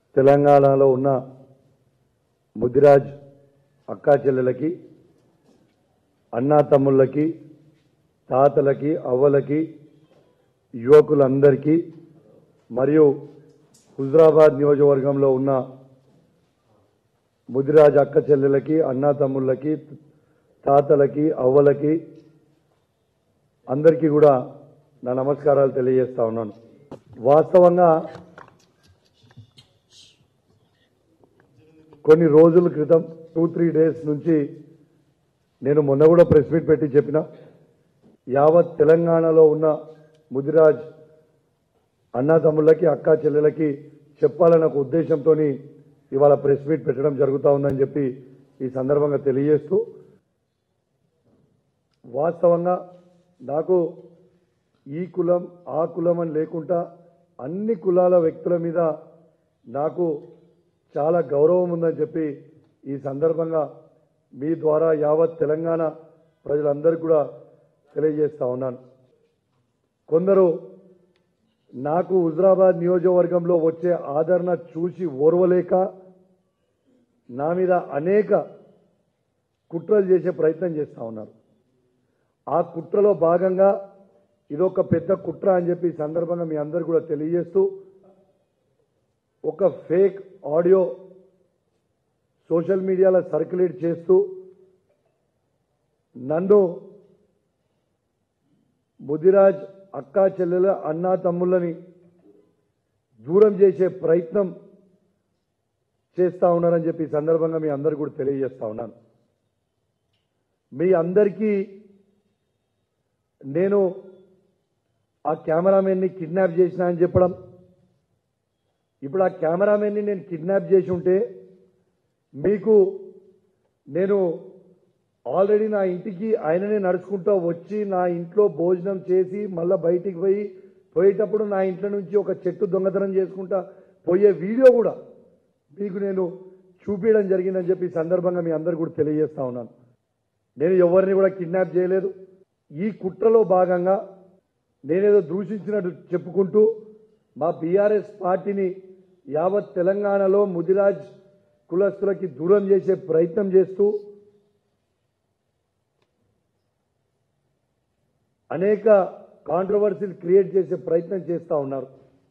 తెలంగాణలో ఉన్న ముదిరాజ్ అక్కా చెల్లెలకి అన్నా తమ్ముళ్ళకి తాతలకి అవ్వలకి యువకులందరికీ మరియు హుజరాబాద్ నియోజకవర్గంలో ఉన్న ముదిరాజ్ అక్క చెల్లెలకి అన్నా తమ్ముళ్ళకి తాతలకి అవ్వలకి అందరికీ కూడా నా నమస్కారాలు తెలియజేస్తా ఉన్నాను వాస్తవంగా కొన్ని రోజుల క్రితం టూ త్రీ డేస్ నుంచి నేను మొన్న కూడా ప్రెస్ మీట్ పెట్టి చెప్పిన యావత్ తెలంగాణలో ఉన్న ముదిరాజ్ అన్నాతమ్ముళ్ళకి అక్కా చెల్లెలకి చెప్పాలన్న ఒక ఉద్దేశంతో ఇవాళ ప్రెస్ మీట్ పెట్టడం జరుగుతూ ఉందని చెప్పి ఈ సందర్భంగా తెలియజేస్తూ వాస్తవంగా నాకు ఈ కులం ఆ కులం అని లేకుండా అన్ని కులాల వ్యక్తుల మీద నాకు చాలా గౌరవం ఉందని చెప్పి ఈ సందర్భంగా మీ ద్వారా యావత్ తెలంగాణ ప్రజలందరికీ కూడా తెలియజేస్తా ఉన్నాను కొందరు నాకు హుజరాబాద్ నియోజకవర్గంలో వచ్చే ఆదరణ చూసి ఓర్వలేక నా మీద అనేక కుట్రలు చేసే ప్రయత్నం చేస్తా ఉన్నారు ఆ కుట్రలో భాగంగా ఇదొక పెద్ద కుట్ర అని చెప్పి ఈ సందర్భంగా మీ అందరు కూడా తెలియజేస్తూ ఒక ఫేక్ ఆడియో సోషల్ మీడియాలో సర్క్యులేట్ చేస్తూ నన్ను ముదిరాజ్ అక్కా చెల్లెల అన్నా తమ్ముళ్ళని దూరం చేసే ప్రయత్నం చేస్తా ఉన్నారని చెప్పి ఈ సందర్భంగా మీ అందరు కూడా తెలియజేస్తా ఉన్నాను మీ అందరికీ నేను ఆ కెమెరామెన్ని కిడ్నాప్ చేసిన అని చెప్పడం ఇప్పుడు ఆ కెమెరామెన్ని నేను కిడ్నాప్ చేసి ఉంటే మీకు నేను ఆల్రెడీ నా ఇంటికి ఆయననే నడుచుకుంటూ వచ్చి నా ఇంట్లో భోజనం చేసి మళ్ళీ బయటికి పోయి పోయేటప్పుడు నా ఇంట్లో నుంచి ఒక చెట్టు దొంగతనం చేసుకుంటా పోయే వీడియో కూడా మీకు నేను చూపించడం జరిగిందని చెప్పి ఈ సందర్భంగా మీ అందరు కూడా తెలియజేస్తా ఉన్నాను నేను ఎవరిని కూడా కిడ్నాప్ చేయలేదు ఈ కుట్రలో భాగంగా నేనేదో దూషించినట్టు చెప్పుకుంటూ మా బీఆర్ఎస్ పార్టీని యావత్ తెలంగాణలో ముదిరాజ్ కులస్తులకి దూరం చేసే ప్రయత్నం చేస్తూ అనేక కాంట్రవర్సీలు క్రియేట్ చేసే ప్రయత్నం చేస్తూ ఉన్నారు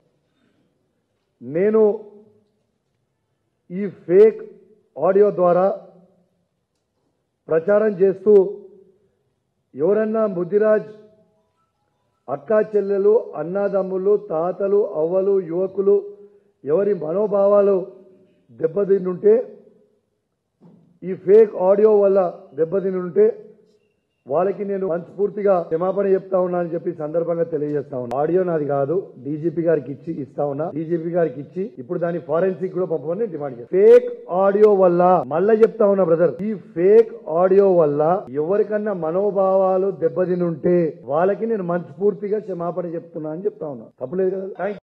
నేను ఈ ఫేక్ ఆడియో ద్వారా ప్రచారం చేస్తూ ఎవరన్నా ముదిరాజ్ అక్కా చెల్లెలు అన్నాదమ్ములు తాతలు అవ్వలు యువకులు ఎవరి మనోభావాలు దెబ్బతిన్నుంటే ఈ ఫేక్ ఆడియో వల్ల దెబ్బతిన్నుంటే వాళ్ళకి నేను మనస్ఫూర్తిగా క్షమాపణ చెప్తా ఉన్నా అని చెప్పి సందర్భంగా తెలియజేస్తా ఉన్నా ఆడియో నాది కాదు డీజీపీ గారికి ఇచ్చి ఇస్తా ఉన్నా డీజీపీ గారికి ఇచ్చి ఇప్పుడు దాని ఫారెన్సిక్ కూడా పంపమని నేను డిమాండ్ చేస్తాను ఫేక్ ఆడియో వల్ల మళ్ళా చెప్తా ఉన్నా బ్రదర్ ఈ ఫేక్ ఆడియో వల్ల ఎవరికన్నా మనోభావాలు దెబ్బతిని ఉంటే వాళ్ళకి నేను మనస్ఫూర్తిగా క్షమాపణ చెప్తున్నా అని చెప్తా ఉన్నా తప్పలేదు కదా థ్యాంక్